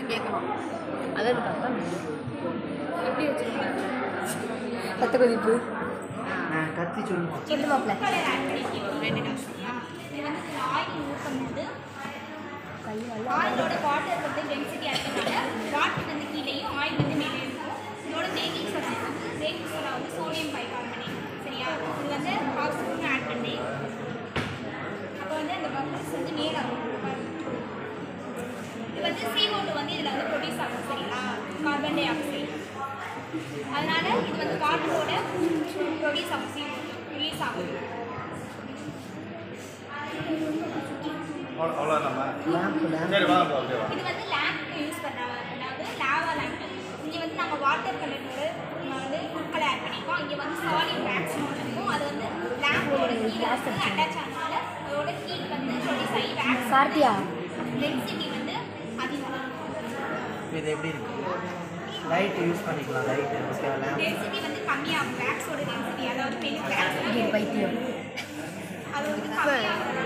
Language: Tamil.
கேட்கணும் அதாவது பார்த்தா எப்படி வச்சுருக்காங்க பத்த கொதிப்பு கத்தி சொல்லுமா சொல்லு மாப்பிள்ள கலர் ஆட் பண்ணிக்கலாம் ரெண்டு நிமிஷம்யா இது வந்து ஆயில் யூஸ் பண்ணும்போது ஆயிலோட வாட்டர் வந்து டென்சிட்டி இருக்கிறதுனால வாட்டர் வந்து கீழேயும் ஆயில் வந்து மேலே இருக்கும் இதோட பேக்கிங் சோடா வந்து பேக்கிங் சோடா வந்து சோடியம் பைகார்பனேட் சரியா இது வந்து ஹாஃப் ஸ்பூன் ஆட் பண்ணி அப்போ வந்து அந்த பபிள்ஸ் வந்து மேலே வரும் இது வந்து CO2 வந்து இதில் வந்து ப்ரொடியூஸ் ஆகும் சரிங்களா கார்பன் டை ஆக்சைடு அதனால இது வந்து வாட்டரோட ப்ரொடியூஸ் ஆகும் CO2 ரிலீஸ் ஆகும் அவ்வளோ அவ்வளோதாம்மா லேம்ப் லேம்ப் சரி வாங்க அப்படியே வாங்க இது வந்து லேம்ப் யூஸ் பண்ணுறாங்க அதாவது லாவா லேம்ப் இங்கே வந்து நம்ம வாட்டர் கலரோட நம்ம வந்து ஃபுட் கலர் ஆட் பண்ணிப்போம் இங்கே வந்து சாலிட் வேக்ஸ் ஒன்று இருக்கும் அது வந்து லேம்போட கீழே வந்து அட்டாச் ஆனதால அதோட ஹீட் வந்து ப்ரொடியூஸ் ஆகி வேக்ஸ் கார்த்தியா டென்சிட்டி வந்து அதிகம் இது எப்படி இருக்கு லைட் யூஸ் பண்ணிக்கலாம் லைட் ஓகே லேம்ப் டென்சிட்டி வந்து கம்மியாகும் வேக்ஸோட டென்சிட்டி அதாவது பெரிய வேக்ஸ் இது பைத்தியம் அது வந்து கம்மியாகும்